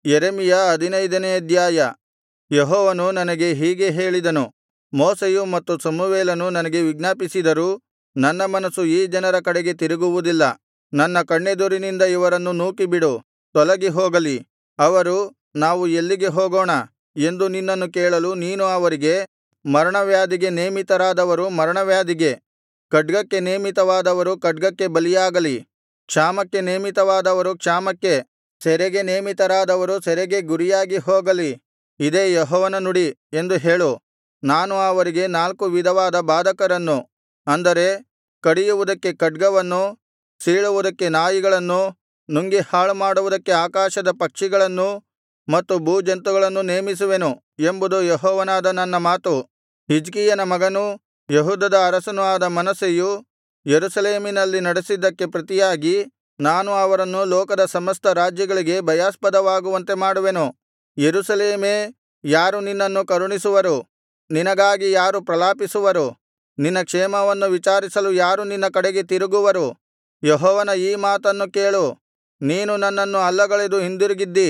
ಯೆರೆಮೀಯ ಹದಿನೈದನೇ ಅಧ್ಯಾಯ ಯೆಹೋವನು ನನಗೆ ಹೀಗೆ ಹೇಳಿದನು ಮೋಶೆಯು ಮತ್ತು ಸಮುವೇಲನು ನನಗೆ ವಿಜ್ಞಾಪಿಸಿದರೂ ನನ್ನ ಮನಸ್ಸು ಈ ಜನರ ಕಡೆಗೆ ತಿರುಗುವುದಿಲ್ಲ ನನ್ನ ಕಣ್ಣೆದುರಿನಿಂದ ಇವರನ್ನು ನೂಕಿಬಿಡು ತೊಲಗಿ ಹೋಗಲಿ ಅವರು ನಾವು ಎಲ್ಲಿಗೆ ಹೋಗೋಣ ಎಂದು ನಿನ್ನನ್ನು ಕೇಳಲು ನೀನು ಅವರಿಗೆ ಮರಣವ್ಯಾಧಿಗೆ ನೇಮಿತರಾದವರು ಮರಣವ್ಯಾಧಿಗೆ ಖಡ್ಗಕ್ಕೆ ನೇಮಿತವಾದವರು ಖಡ್ಗಕ್ಕೆ ಬಲಿಯಾಗಲಿ ಕ್ಷಾಮಕ್ಕೆ ನೇಮಿತವಾದವರು ಕ್ಷಾಮಕ್ಕೆ ಸೆರೆಗೆ ನೇಮಿತರಾದವರು ಸೆರೆಗೆ ಗುರಿಯಾಗಿ ಹೋಗಲಿ ಇದೇ ಯೆಹೋವನ ನುಡಿ ಎಂದು ಹೇಳು ನಾನು ಅವರಿಗೆ ನಾಲ್ಕು ವಿಧವಾದ ಬಾಧಕರನ್ನು ಅಂದರೆ ಕಡಿಯುವುದಕ್ಕೆ ಖಡ್ಗವನ್ನು ಸೀಳುವುದಕ್ಕೆ ನಾಯಿಗಳನ್ನು ನುಂಗಿ ಹಾಳುಮಾಡುವುದಕ್ಕೆ ಆಕಾಶದ ಪಕ್ಷಿಗಳನ್ನೂ ಮತ್ತು ಭೂಜಂತುಗಳನ್ನು ನೇಮಿಸುವೆನು ಎಂಬುದು ಯೆಹೋವನಾದ ನನ್ನ ಮಾತು ಹಿಜ್ಕೀಯನ ಮಗನೂ ಯೆಹೂದದ ಅರಸನೂ ಆದ ಮನಸ್ಸೆಯು ಯೆರೂಸಲೇಮಿನಲ್ಲಿ ನಡೆಸಿದ್ದಕ್ಕೆ ಪ್ರತಿಯಾಗಿ ನಾನು ಅವರನ್ನು ಲೋಕದ ಸಮಸ್ತ ರಾಜ್ಯಗಳಿಗೆ ಭಯಾಸ್ಪದವಾಗುವಂತೆ ಮಾಡುವೆನು ಯೆರೂಸಲೇಮೇ ಯಾರು ನಿನ್ನನ್ನು ಕರುಣಿಸುವರು ನಿನಗಾಗಿ ಯಾರು ಪ್ರಲಾಪಿಸುವರು ನಿನ್ನ ಕ್ಷೇಮವನ್ನು ವಿಚಾರಿಸಲು ಯಾರು ನಿನ್ನ ಕಡೆಗೆ ತಿರುಗುವರು ಯೆಹೋವನ ಈ ಮಾತನ್ನು ಕೇಳು ನೀನು ನನ್ನನ್ನು ಅಲ್ಲಗಳೆದು ಹಿಂದಿರುಗಿದ್ದಿ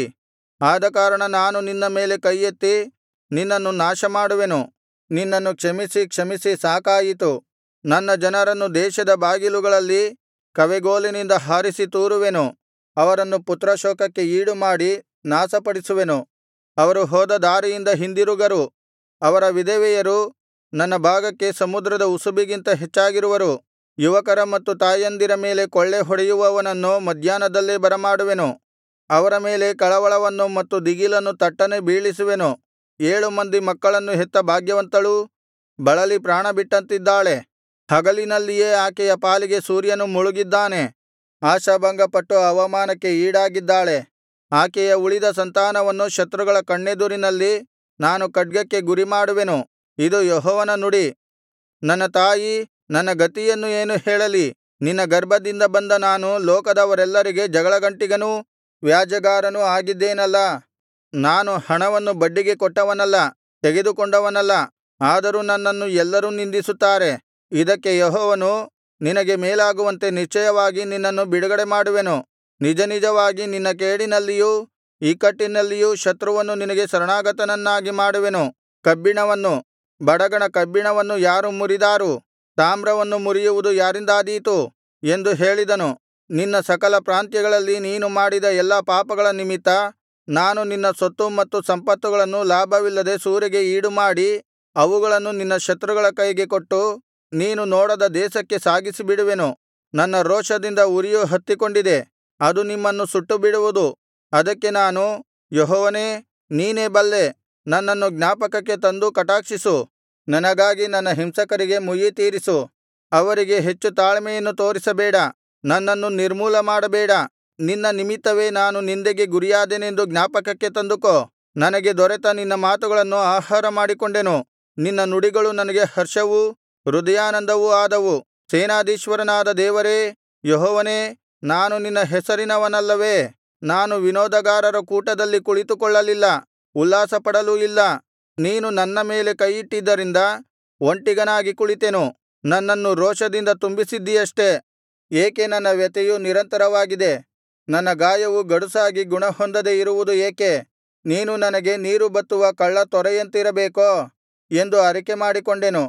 ಆದಕಾರಣ ನಾನು ನಿನ್ನ ಮೇಲೆ ಕೈಯೆತ್ತಿ ನಿನ್ನನ್ನು ನಾಶಮಾಡುವೆನು ನಿನ್ನನ್ನು ಕ್ಷಮಿಸಿ ಕ್ಷಮಿಸಿ ಸಾಕಾಯಿತು ನನ್ನ ಜನರನ್ನು ದೇಶದ ಬಾಗಿಲುಗಳಲ್ಲಿ ಕವೆಗೋಲಿನಿಂದ ಹಾರಿಸಿ ತೂರುವೆನು ಅವರನ್ನು ಪುತ್ರಶೋಕಕ್ಕೆ ಈಡುಮಾಡಿ ನಾಶಪಡಿಸುವೆನು ಅವರು ಹೋದ ದಾರಿಯಿಂದ ಹಿಂದಿರುಗರು ಅವರ ವಿಧವೆಯರು ನನ್ನ ಭಾಗಕ್ಕೆ ಸಮುದ್ರದ ಉಸುಬಿಗಿಂತ ಹೆಚ್ಚಾಗಿರುವರು ಯುವಕರ ಮತ್ತು ತಾಯಂದಿರ ಮೇಲೆ ಕೊಳ್ಳೆ ಹೊಡೆಯುವವನನ್ನು ಮಧ್ಯಾಹ್ನದಲ್ಲೇ ಬರಮಾಡುವೆನು ಅವರ ಮೇಲೆ ಕಳವಳವನ್ನು ಮತ್ತು ದಿಗಿಲನ್ನು ತಟ್ಟನೆ ಬೀಳಿಸುವೆನು ಏಳು ಮಂದಿ ಮಕ್ಕಳನ್ನು ಹೆತ್ತ ಭಾಗ್ಯವಂತಳೂ ಬಳಲಿ ಪ್ರಾಣಬಿಟ್ಟಂತಿದ್ದಾಳೆ ಹಗಲಿನಲ್ಲಿಯೇ ಆಕೆಯ ಪಾಲಿಗೆ ಸೂರ್ಯನು ಮುಳುಗಿದ್ದಾನೆ ಆಶಾಭಂಗಪಟ್ಟು ಅವಮಾನಕ್ಕೆ ಈಡಾಗಿದ್ದಾಳೆ ಆಕೆಯ ಉಳಿದ ಸಂತಾನವನ್ನು ಶತ್ರುಗಳ ಕಣ್ಣೆದುರಿನಲ್ಲಿ ನಾನು ಖಡ್ಗಕ್ಕೆ ಗುರಿಮಾಡುವೆನು ಇದು ಯೆಹೋವನ ನುಡಿ ನನ್ನ ತಾಯಿ ನನ್ನ ಗತಿಯನ್ನು ಏನು ಹೇಳಲಿ ನಿನ್ನ ಗರ್ಭದಿಂದ ಬಂದ ನಾನು ಲೋಕದವರೆಲ್ಲರಿಗೆ ಜಗಳಗಂಟಿಗನೂ ವ್ಯಾಜ್ಯಗಾರನೂ ಆಗಿದ್ದೇನಲ್ಲಾ ನಾನು ಹಣವನ್ನು ಬಡ್ಡಿಗೆ ಕೊಟ್ಟವನಲ್ಲ ತೆಗೆದುಕೊಂಡವನಲ್ಲ ಆದರೂ ನನ್ನನ್ನು ಎಲ್ಲರೂ ನಿಂದಿಸುತ್ತಾರೆ ಇದಕ್ಕೆ ಯೆಹೋವನು ನಿನಗೆ ಮೇಲಾಗುವಂತೆ ನಿಶ್ಚಯವಾಗಿ ನಿನ್ನನ್ನು ಬಿಡುಗಡೆ ಮಾಡುವೆನು ನಿಜನಿಜವಾಗಿ ನಿನ್ನ ಕೇಡಿನಲ್ಲಿಯೂ ಇಕ್ಕಟ್ಟಿನಲ್ಲಿಯೂ ಶತ್ರುವನ್ನು ನಿನಗೆ ಶರಣಾಗತನನ್ನಾಗಿ ಮಾಡುವೆನು ಕಬ್ಬಿಣವನ್ನು ಬಡಗಣ ಕಬ್ಬಿಣವನ್ನು ಯಾರು ಮುರಿದಾರು ತಾಮ್ರವನ್ನು ಮುರಿಯುವುದು ಯಾರಿಂದಾದೀತು ಎಂದು ಹೇಳಿದನು ನಿನ್ನ ಸಕಲ ಪ್ರಾಂತ್ಯಗಳಲ್ಲಿ ನೀನು ಮಾಡಿದ ಎಲ್ಲಾ ಪಾಪಗಳ ನಿಮಿತ್ತ ನಾನು ನಿನ್ನ ಸೊತ್ತು ಮತ್ತು ಸಂಪತ್ತುಗಳನ್ನು ಲಾಭವಿಲ್ಲದೆ ಸೂರೆಗೆ ಈಡುಮಾಡಿ ಅವುಗಳನ್ನು ನಿನ್ನ ಶತ್ರುಗಳ ಕೈಗೆ ಕೊಟ್ಟು ನೀನು ನೋಡದ ದೇಶಕ್ಕೆ ಸಾಗಿಸಿಬಿಡುವೆನು ನನ್ನ ರೋಷದಿಂದ ಉರಿಯು ಹತ್ತಿಕೊಂಡಿದೆ ಅದು ನಿಮ್ಮನ್ನು ಸುಟ್ಟುಬಿಡುವುದು ಅದಕ್ಕೆ ನಾನು ಯೆಹೋವನೇ ನೀನೇ ಬಲ್ಲೆ ನನ್ನನ್ನು ಜ್ಞಾಪಕಕ್ಕೆ ತಂದು ಕಟಾಕ್ಷಿಸು ನನಗಾಗಿ ನನ್ನ ಹಿಂಸಕರಿಗೆ ಮುಯ್ಯಿತೀರಿಸು ಅವರಿಗೆ ಹೆಚ್ಚು ತಾಳ್ಮೆಯನ್ನು ತೋರಿಸಬೇಡ ನನ್ನನ್ನು ನಿರ್ಮೂಲ ಮಾಡಬೇಡ ನಿನ್ನ ನಿಮಿತ್ತವೇ ನಾನು ನಿಂದೆಗೆ ಗುರಿಯಾದೆನೆಂದು ಜ್ಞಾಪಕಕ್ಕೆ ತಂದುಕೋ ನನಗೆ ದೊರೆತ ನಿನ್ನ ಮಾತುಗಳನ್ನು ಆಹಾರ ಮಾಡಿಕೊಂಡೆನು ನಿನ್ನ ನುಡಿಗಳು ನನಗೆ ಹರ್ಷವೂ ಹೃದಯಾನಂದವೂ ಆದವು ಸೇನಾಧೀಶ್ವರನಾದ ದೇವರೇ ಯೆಹೋವನೇ ನಾನು ನಿನ್ನ ಹೆಸರಿನವನಲ್ಲವೇ ನಾನು ವಿನೋದಗಾರರ ಕೂಟದಲ್ಲಿ ಕುಳಿತುಕೊಳ್ಳಲಿಲ್ಲ ಉಲ್ಲಾಸಪಡಲೂ ಇಲ್ಲ ನೀನು ನನ್ನ ಮೇಲೆ ಕೈಯಿಟ್ಟಿದ್ದರಿಂದ ಒಂಟಿಗನಾಗಿ ಕುಳಿತೆನು ನನ್ನನ್ನು ರೋಷದಿಂದ ತುಂಬಿಸಿದ್ದೀಯಷ್ಟೆ ಏಕೆ ನನ್ನ ವ್ಯಥೆಯು ನಿರಂತರವಾಗಿದೆ ನನ್ನ ಗಾಯವು ಗಡುಸಾಗಿ ಗುಣಹೊಂದದೆ ಇರುವುದು ಏಕೆ ನೀನು ನನಗೆ ನೀರು ಬತ್ತುವ ಕಳ್ಳತೊರೆಯಂತಿರಬೇಕೋ ಎಂದು ಅರಿಕೆಮಾಡಿಕೊಂಡೆನು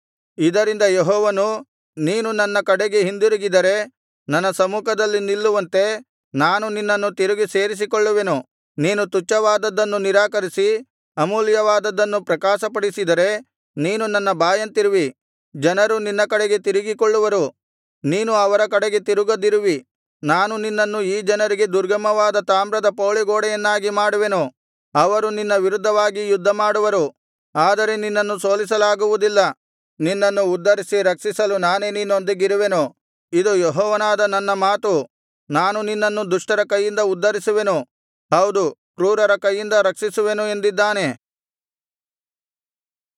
ಇದರಿಂದ ಯೆಹೋವನು ನೀನು ನನ್ನ ಕಡೆಗೆ ಹಿಂದಿರುಗಿದರೆ ನನ್ನ ಸಮ್ಮುಖದಲ್ಲಿ ನಿಲ್ಲುವಂತೆ ನಾನು ನಿನ್ನನ್ನು ತಿರುಗಿ ಸೇರಿಸಿಕೊಳ್ಳುವೆನು ನೀನು ತುಚ್ಛವಾದದ್ದನ್ನು ನಿರಾಕರಿಸಿ ಅಮೂಲ್ಯವಾದದ್ದನ್ನು ಪ್ರಕಾಶಪಡಿಸಿದರೆ ನೀನು ನನ್ನ ಬಾಯಂತಿರುವಿ ಜನರು ನಿನ್ನ ಕಡೆಗೆ ತಿರುಗಿಕೊಳ್ಳುವರು ನೀನು ಅವರ ಕಡೆಗೆ ತಿರುಗದಿರುವಿ ನಾನು ನಿನ್ನನ್ನು ಈ ಜನರಿಗೆ ದುರ್ಗಮವಾದ ತಾಮ್ರದ ಪೌಳಿಗೋಡೆಯನ್ನಾಗಿ ಮಾಡುವೆನು ಅವರು ನಿನ್ನ ವಿರುದ್ಧವಾಗಿ ಯುದ್ಧಮಾಡುವರು ಆದರೆ ನಿನ್ನನ್ನು ಸೋಲಿಸಲಾಗುವುದಿಲ್ಲ ನಿನ್ನನ್ನು ಉದ್ಧರಿಸಿ ರಕ್ಷಿಸಲು ನಾನೇ ನಿನ್ನೊಂದಿಗಿರುವೆನು ಇದು ಯೆಹೋವನಾದ ನನ್ನ ಮಾತು ನಾನು ನಿನ್ನನ್ನು ದುಷ್ಟರ ಕೈಯಿಂದ ಉದ್ಧರಿಸುವೆನು ಹೌದು ಕ್ರೂರರ ಕೈಯಿಂದ ರಕ್ಷಿಸುವೆನು ಎಂದಿದ್ದಾನೆ